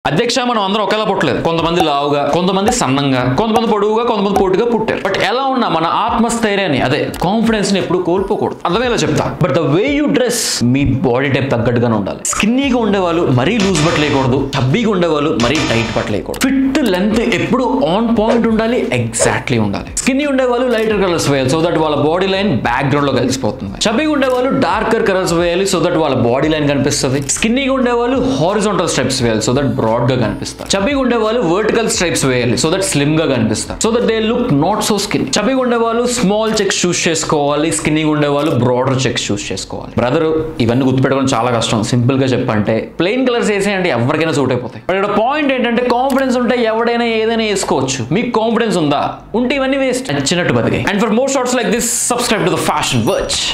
అధ్యక్ష మనం అందరం ఒకేలా పుట్టలేదు కొంతమంది లావుగా కొంతమంది సన్నంగా కొంతమంది పొడువుగా కొంతమంది పొట్టుగా పుట్టారు బట్ ఎలా ఉన్నా మన ఆత్మస్థైర్యాన్ని అదే కాన్ఫిడెన్స్ ని ఎప్పుడు కోల్పోకూడదు అర్థమేలా చెప్తా but the way you dress మీ బాడీ టైప్ తగ్గట్టుగానే ఉండాలి స్కిన్నీగా ఉండేవాళ్ళు మరీ లూజ్ బట్టలేయకూడదు చబ్బీగా ఉండేవాళ్ళు మరీ టైట్ బట్టలేయకూడదు ఫిట్ లెంత్ ఎప్పుడు ఆన్ పాయింట్ ఉండాలి ఎగ్జాక్ట్లీ ఉండాలి స్కిన్నీ ఉండేవాళ్ళు లైటర్ కలర్స్ వేయాలి సో దట్ వాళ్ళ బాడీ లైన్ బ్యాక్గ్రౌండ్ లో కలిసిపోతుంది చబ్బీగా ఉండేవాళ్ళు డార్కర్ కలర్స్ వేయాలి సో దట్ వాళ్ళ బాడీ లైన్ కనిపిస్తుంది స్కిన్నీగా ఉండేవాళ్ళు హారిజాంటల్ స్ట్రైప్స్ వేయాలి సో దట్ బ్రాడ్ గా కనిపిస్తారు చబ్బీగా ఉండేవాళ్ళు వర్టికల్ స్ట్రైప్స్ వేయాలి సో దట్ స్లిమ్ గా కనిపిస్తారు so that they look not so skin చబ్బీగా ఉండేవాళ్ళు స్మాల్ చెక్స్ చూస్ చేసుకోవాలి స్కిన్నీగా ఉండేవాళ్ళు బ్రాడర్ చెక్స్ చూస్ చేసుకోవాలి బ్రదర్ ఇవన్నీ గుర్తుపెట్టుకోవడం చాలా కష్టం సింపుల్ గా చెప్పంటే ప్లెయిన్ కలర్స్ వేసేయండి ఎవరికైనా సూట్ అయిపోతాయి బట్ ఇక్కడ పాయింట్ ఏంటంటే కాన్ఫిడెన్స్ ఉంటే ఎవడైనా ఏదైనా వేసుకోవచ్చు మీకు కాన్ఫిడెన్స్ ఉందా ఉంటే ఇవన్నీ వేస్ట్ నచ్చినట్టు బతికాయి and for more shorts like this subscribe to the fashion virtue